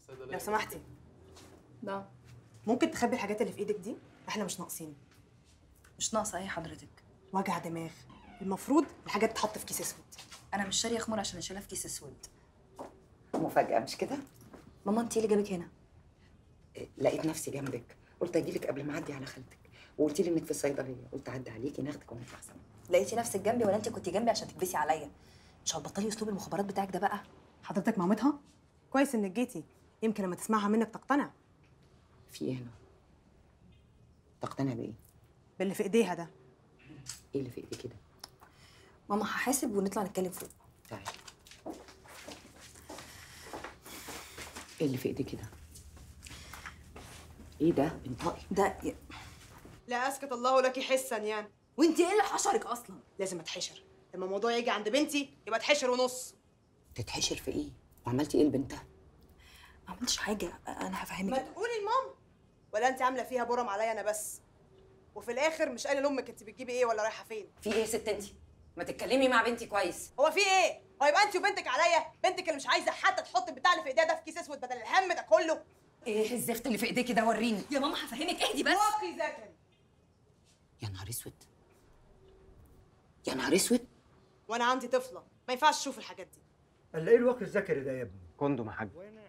لو سمحتي ده ممكن تخبي الحاجات اللي في ايدك دي احنا مش ناقصين مش ناقصه ايه حضرتك وجع دماغ المفروض الحاجات تتحط في كيس اسود انا مش شاريه خمور عشان اشيلها في كيس اسود مفاجأة مش كده؟ ماما انت اللي جابك هنا إيه، لقيت نفسي جنبك قلت اجيلك قبل ما اعدي على خالتك وقلت لي انك في الصيدليه قلت اعدي عليكي ناخدك ونطلع سوا لقيتي نفسك جنبي ولا انت كنت جنبي عشان تكبسي عليا مش هتبطلي اسلوب المخابرات بتاعك ده بقى حضرتك مامتها كويس انك جيتي يمكن لما تسمعها منك تقتنع في ايه هنا؟ تقتنع بايه؟ باللي في ايديها ده ايه اللي في ايدي كده؟ ماما هحاسب ونطلع نتكلم فوق تعالي ايه اللي في ايدي كده؟ ايه ده؟ انطقي ده لا اسكت الله لك حسا يعني وانت ايه اللي حشرك اصلا لازم اتحشر لما الموضوع يجي عند بنتي يبقى اتحشر ونص تتحشر في ايه؟ وعملتي ايه لبنتها؟ ما عملتش حاجه انا ما هفهمك تقولي لماما ولا انت عامله فيها برم عليا انا بس وفي الاخر مش قايله لامك انت بتجيبي ايه ولا رايحه فين في ايه يا ست انت؟ ما تتكلمي مع بنتي كويس هو في ايه هو يبقى انت وبنتك عليا بنتك اللي مش عايزه حتى تحط البتاع اللي في ايديها ده في كيس اسود بدل الهم ده كله ايه الزفت اللي في ايديكي ده وريني يا ماما هفهمك اهدي بس واقي زكري يا نهار اسود يا نهار اسود وانا عندي طفله ما ينفعش اشوف الحاجات دي قال ايه الوقت الذكري ده يا ابني كوندوم يا حاج